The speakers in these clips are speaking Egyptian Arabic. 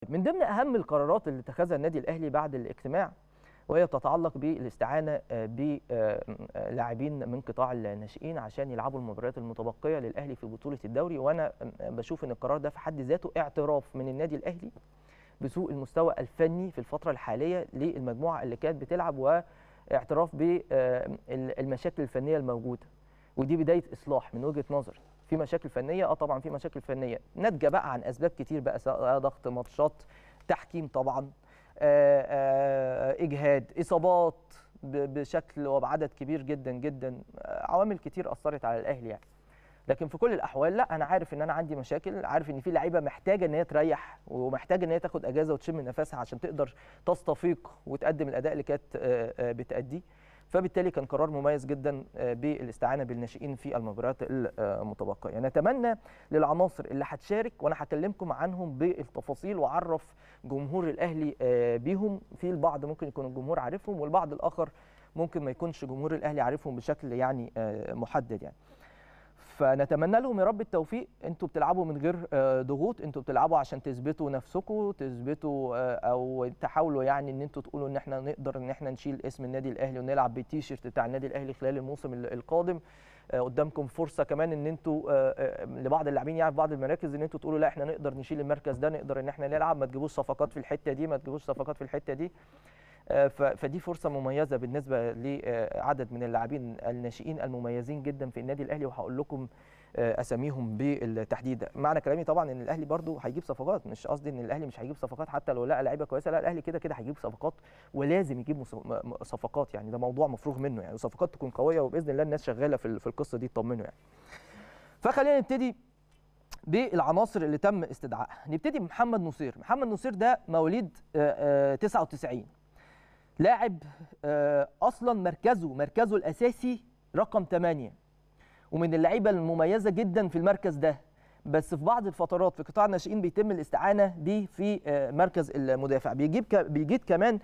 من ضمن اهم القرارات اللي اتخذها النادي الاهلي بعد الاجتماع وهي تتعلق بالاستعانه بلاعبين من قطاع الناشئين عشان يلعبوا المباريات المتبقيه للاهلي في بطوله الدوري وانا بشوف ان القرار ده في حد ذاته اعتراف من النادي الاهلي بسوء المستوى الفني في الفتره الحاليه للمجموعه اللي كانت بتلعب واعتراف بالمشاكل الفنيه الموجوده ودي بدايه اصلاح من وجهه نظري في مشاكل فنيه اه طبعا في مشاكل فنيه ناتجه بقى عن اسباب كتير بقى سواء ضغط ماتشات تحكيم طبعا آآ آآ اجهاد اصابات بشكل وبعدد كبير جدا جدا عوامل كتير اثرت على الاهلي يعني لكن في كل الاحوال لا انا عارف ان انا عندي مشاكل عارف ان في لعيبه محتاجه ان هي تريح ومحتاجه ان هي تاخد اجازه وتشم نفسها عشان تقدر تستفيق وتقدم الاداء اللي كانت بتاديه فبالتالي كان قرار مميز جدا بالاستعانه بالناشئين في المباريات المتبقيه نتمنى للعناصر اللي هتشارك وانا هكلمكم عنهم بالتفاصيل واعرف جمهور الاهلي بيهم في البعض ممكن يكون الجمهور عارفهم والبعض الاخر ممكن ما يكونش جمهور الاهلي عارفهم بشكل يعني محدد يعني فنتمنى لهم يا رب التوفيق انتوا بتلعبوا من غير ضغوط انتوا بتلعبوا عشان تثبتوا نفسكم تثبتوا او تحاولوا يعني ان انتوا تقولوا ان احنا نقدر ان احنا نشيل اسم النادي الاهلي ونلعب بالتيشيرت بتاع النادي الاهلي خلال الموسم القادم قدامكم فرصه كمان ان انتوا لبعض اللاعبين يعني في بعض المراكز ان انتوا تقولوا لا احنا نقدر نشيل المركز ده نقدر ان احنا نلعب ما تجيبوش صفقات في الحته دي ما تجيبوش صفقات في الحته دي فدي فرصه مميزه بالنسبه لعدد من اللاعبين الناشئين المميزين جدا في النادي الاهلي وهقول لكم اساميهم بالتحديد معنى كلامي طبعا ان الاهلي برضو هيجيب صفقات مش قصدي ان الاهلي مش هيجيب صفقات حتى لو لقى لعيبه كويسه لا الاهلي كده كده هيجيب صفقات ولازم يجيب صفقات يعني ده موضوع مفروغ منه يعني صفقات تكون قويه وباذن الله الناس شغاله في القصه دي تطمنوا يعني فخلينا نبتدي بالعناصر اللي تم استدعائها نبتدي بمحمد نصير محمد نصير ده مواليد 99 لاعب اصلا مركزه مركزه الاساسي رقم 8 ومن اللعيبه المميزه جدا في المركز ده بس في بعض الفترات في قطاع الناشئين بيتم الاستعانه بيه في مركز المدافع بيجيب بيجيد كمان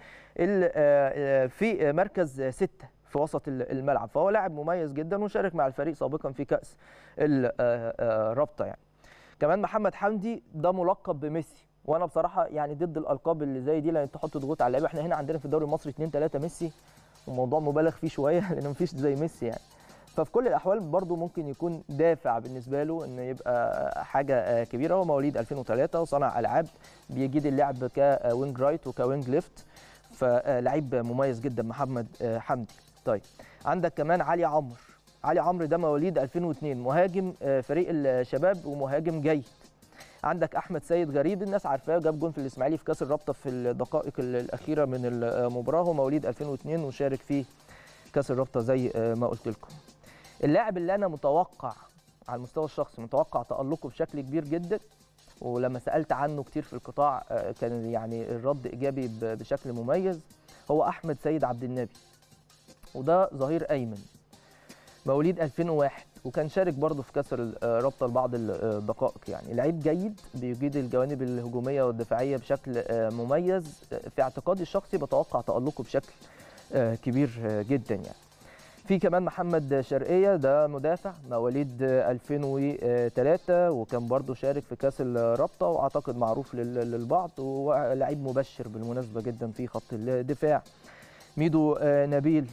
في مركز ستة في وسط الملعب فهو لاعب مميز جدا وشارك مع الفريق سابقا في كاس الرابطه يعني كمان محمد حمدي ده ملقب بميسي وانا بصراحه يعني ضد الالقاب اللي زي دي لان تحط ضغوط على اللعيبه احنا هنا عندنا في الدوري المصري 2 3 ميسي الموضوع مبالغ فيه شويه لان مفيش زي ميسي يعني ففي كل الاحوال برضه ممكن يكون دافع بالنسبه له ان يبقى حاجه كبيره هو مواليد 2003 وصنع العاب بيجيد اللعب كوينج رايت وكوينج ليفت فلعيب مميز جدا محمد حمدي طيب عندك كمان علي عمرو علي عمرو ده مواليد 2002 مهاجم فريق الشباب ومهاجم جيد عندك احمد سيد غريب الناس عارفاه جاب جون في الاسماعيلي في كاس الرابطه في الدقائق الاخيره من المباراه هو مواليد 2002 وشارك في كاس الرابطه زي ما قلت لكم اللاعب اللي انا متوقع على المستوى الشخصي متوقع تالقه بشكل كبير جدا ولما سالت عنه كتير في القطاع كان يعني الرد ايجابي بشكل مميز هو احمد سيد عبد النبي وده ظهير ايمن مواليد 2001 وكان شارك برضه في كاس الرابطه لبعض الدقائق يعني لعيب جيد بيجيد الجوانب الهجوميه والدفاعيه بشكل مميز في اعتقادي الشخصي بتوقع تالقه بشكل كبير جدا يعني في كمان محمد شرقيه ده مدافع مواليد 2003 وكان برضه شارك في كاس الرابطه واعتقد معروف للبعض ولاعيب مبشر بالمناسبه جدا في خط الدفاع ميدو نبيل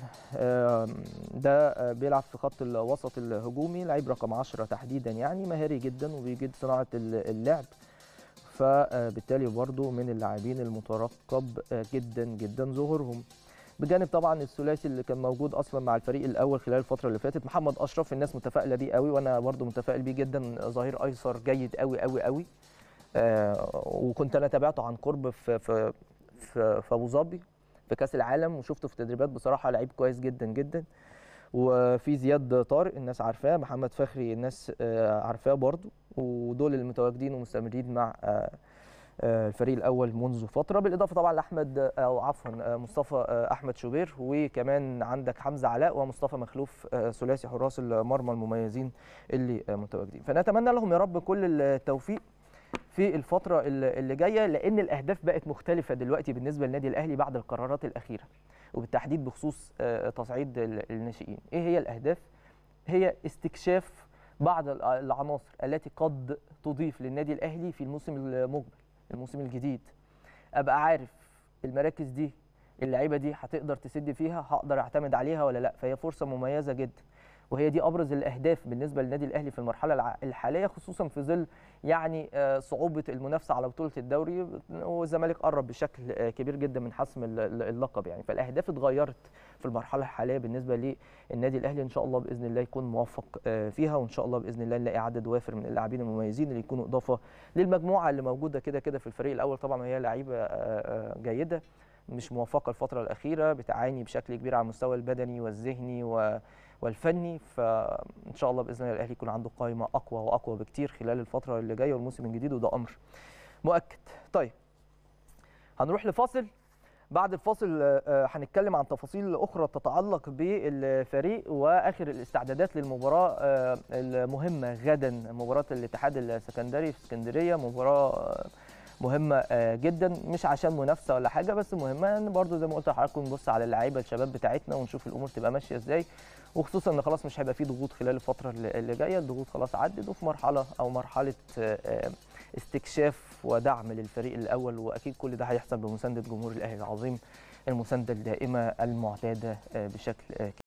ده بيلعب في خط الوسط الهجومي لعيب رقم 10 تحديدا يعني مهاري جدا وبيجيد صناعه اللعب فبالتالي برضه من اللاعبين المترقب جدا جدا ظهورهم بجانب طبعا الثلاثي اللي كان موجود اصلا مع الفريق الاول خلال الفتره اللي فاتت محمد اشرف الناس متفائله بيه قوي وانا برضو متفائل بيه جدا ظهير ايسر جيد قوي قوي قوي آه وكنت انا تابعته عن قرب في في في, في ابو ظبي في كاس العالم وشفته في تدريبات بصراحه لعيب كويس جدا جدا وفي زياد طارق الناس عارفاه محمد فخري الناس آه عارفاه برضو ودول المتواجدين ومستمرين مع آه الفريق الاول منذ فتره بالاضافه طبعا لاحمد او عفوا مصطفى احمد شوبير وكمان عندك حمزه علاء ومصطفى مخلوف ثلاثي حراس المرمى المميزين اللي متواجدين فنتمنى لهم يا رب كل التوفيق في الفتره اللي جايه لان الاهداف بقت مختلفه دلوقتي بالنسبه للنادي الاهلي بعد القرارات الاخيره وبالتحديد بخصوص تصعيد الناشئين ايه هي الاهداف هي استكشاف بعض العناصر التي قد تضيف للنادي الاهلي في الموسم المقبل الموسم الجديد ابقى عارف المراكز دي اللعيبه دي هتقدر تسد فيها هقدر اعتمد عليها ولا لا فهي فرصه مميزه جدا وهي دي ابرز الاهداف بالنسبه للنادي الاهلي في المرحله الع- الحاليه خصوصا في ظل يعني آه، صعوبه المنافسه على بطوله الدوري والزمالك قرب بشكل آه، كبير جدا من حسم ال- ال- اللقب يعني فالاهداف اتغيرت في المرحله الحاليه بالنسبه للنادي الاهلي ان شاء الله باذن الله يكون موفق آه، فيها وان شاء الله باذن الله نلاقي عدد وافر من اللاعبين المميزين اللي يكونوا اضافه للمجموعه اللي موجوده كده كده في الفريق الاول طبعا وهي لعيبه آه، آه، جيده مش موفقه الفتره الاخيره بتعاني بشكل كبير على المستوى البدني والذهني و والفني فان شاء الله باذن الله الاهلي يكون عنده قائمه اقوى واقوى بكتير خلال الفتره اللي جايه والموسم الجديد وده امر مؤكد طيب هنروح لفاصل بعد الفاصل آه، آه، هنتكلم عن تفاصيل اخرى تتعلق بالفريق واخر الاستعدادات للمباراه آه، المهمه غدا مباراه الاتحاد السكندري في اسكندريه مباراه آه، مهمه آه، جدا مش عشان منافسه ولا حاجه بس مهمه ان برضو زي ما قلت لحضراتكم نبص على اللعيبه الشباب بتاعتنا ونشوف الامور تبقى ماشيه ازاي وخصوصا ان خلاص مش هيبقى فيه ضغوط خلال الفتره اللي اللي جايه الضغوط خلاص عدت وفي مرحله او مرحله آه، آه، استكشاف ودعم للفريق الاول واكيد كل ده هيحصل بمسانده جمهور الاهلي العظيم المسانده الدائمه المعتاده آه، بشكل آه،